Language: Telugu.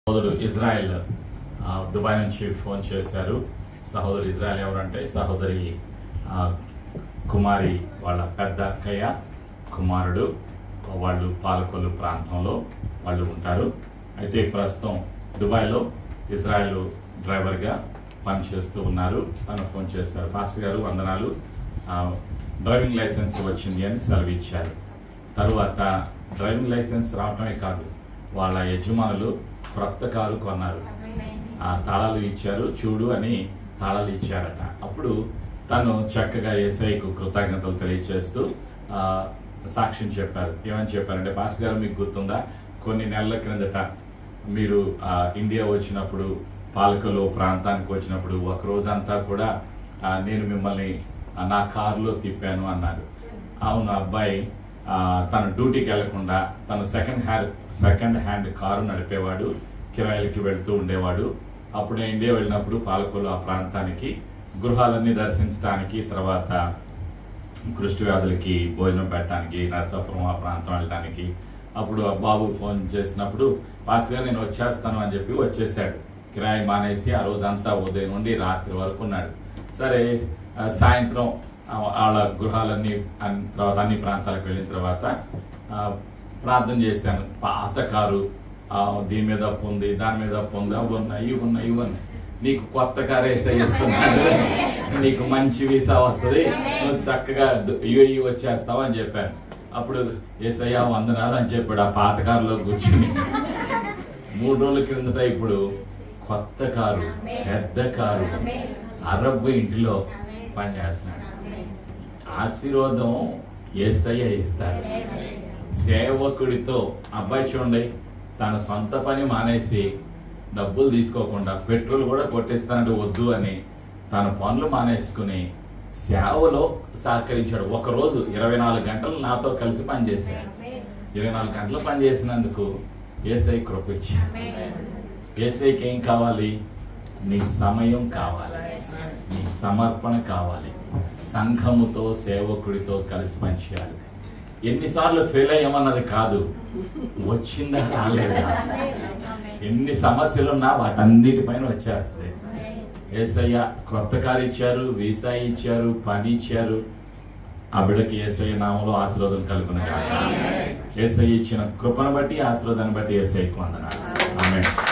సహోదరుడు ఇజ్రాయెల్ ఆ, దుబాయ్ నుంచి ఫోన్ చేశారు సహోదరు ఇజ్రాయెల్ ఎవరంటే సహోదరి ఆ, కుమారి వాళ్ళ పెద్ద అక్కయ్య కుమారుడు వాళ్ళు పాలకొల్లు ప్రాంతంలో వాళ్ళు ఉంటారు అయితే ప్రస్తుతం దుబాయ్లో ఇజ్రాయెల్ డ్రైవర్గా పనిచేస్తూ ఉన్నారు తను ఫోన్ చేశారు పాస్టర్ గారు వందనాలు ఆ, డ్రైవింగ్ లైసెన్స్ వచ్చింది అని సెలవు ఇచ్చారు తరువాత డ్రైవింగ్ లైసెన్స్ రావటమే కాదు వాళ్ళ యజమానులు క్రొత్త కారు కొన్నారు ఆ తాళాలు ఇచ్చారు చూడు అని తాళాలు ఇచ్చారట అప్పుడు తను చక్కగా ఏసైకు కృతజ్ఞతలు తెలియచేస్తూ ఆ, సాక్ష్యం చెప్పారు ఏమని చెప్పారంటే భాస్ గారు మీకు గుర్తుందా కొన్ని నెలల క్రిందట మీరు ఆ, ఇండియా వచ్చినప్పుడు పాలకలో ప్రాంతానికి వచ్చినప్పుడు ఒక రోజంతా కూడా ఆ, నేను మిమ్మల్ని ఆ, నా కారులో తిప్పాను అన్నారు అవును అబ్బాయి ఆ, తన డ్యూటీకి వెళ్లకుండా తన second hand second hand car నడిపేవాడు కిరాయిలకి వెళ్తూ ఉండేవాడు అప్పుడు నేను ఇండియా వెళ్ళినప్పుడు పాలకొల్లు ఆ ప్రాంతానికి గృహాలన్నీ దర్శించడానికి తర్వాత కుష్టి వ్యాధులకి భోజనం పెట్టడానికి నరసాపురం ఆ ప్రాంతం వెళ్ళడానికి అప్పుడు ఆ బాబు ఫోన్ చేసినప్పుడు పాస్గా నేను వచ్చేస్తాను అని చెప్పి వచ్చేసాడు కిరాయి మానేసి ఆ రోజంతా ఉదయం నుండి రాత్రి వరకు ఉన్నాడు సరే ఆ, సాయంత్రం ఆ, వాళ్ళ గృహాలన్నీ అన్- తర్వాత అన్ని ప్రాంతాలకు వెళ్ళిన తర్వాత ఆ, ప్రార్థన చేశాను పాత కారు ఆ, దీని మీద అప్పు ఉంది దాని మీద అప్పు ఉంది అవి ఉన్నాయి ఇవి ఉన్నాయి ఇవి ఉన్నాయి నీకు కొత్త కారు వేసే ఇస్తున్నాడు నీకు మంచి వీసా వస్తుంది నువ్వు చక్కగా యుఏఈ వచ్చేస్తావు అని చెప్పాను అప్పుడు ఏసయ్యా వందనాలు అని చెప్పాడు ఆ పాత కారులో కూర్చుని మూడు రోజుల క్రిందట ఇప్పుడు కొత్త కారు పెద్ద కారు అరబ్బు ఇంటిలో పనిచేస్తున్నాడు ఆశీర్వాదం ఏసయ్య ఇస్తాడు సేవకుడితో అబ్బాయి చూడండి తన సొంత పని మానేసి డబ్బులు తీసుకోకుండా పెట్రోల్ కూడా కొట్టిస్తానంటే వద్దు అని తన పనులు మానేసుకుని సేవలో సహకరించాడు ఒక రోజు ఇరవై నాలుగు గంటలు నాతో కలిసి పనిచేశాడు ఇరవై నాలుగు గంటలు పనిచేసినందుకు ఏసై కృపించాడు ఏసైకి ఏం కావాలి నీ సమయం కావాలి నీ సమర్పణ కావాలి సంఘముతో సేవకుడితో కలిసి పనిచేయాలి ఎన్నిసార్లు ఫెయిల్ అయ్యామన్నది కాదు వచ్చిందా రాలేదా ఎన్ని సమస్యలున్నా వాటన్నిటిపైన వచ్చేస్తాయి ఏసయ్య క్రొత్త కారు ఇచ్చారు వీసా ఇచ్చారు పని ఇచ్చారు ఆ బిడ్డకి ఏసయ్య నామంలో ఆశీర్వాదం కలుగున ఏసయ్య ఇచ్చిన కృపను బట్టి ఆశీర్వాదాన్ని బట్టి ఏసయ్యకు వందనాలు ఆమె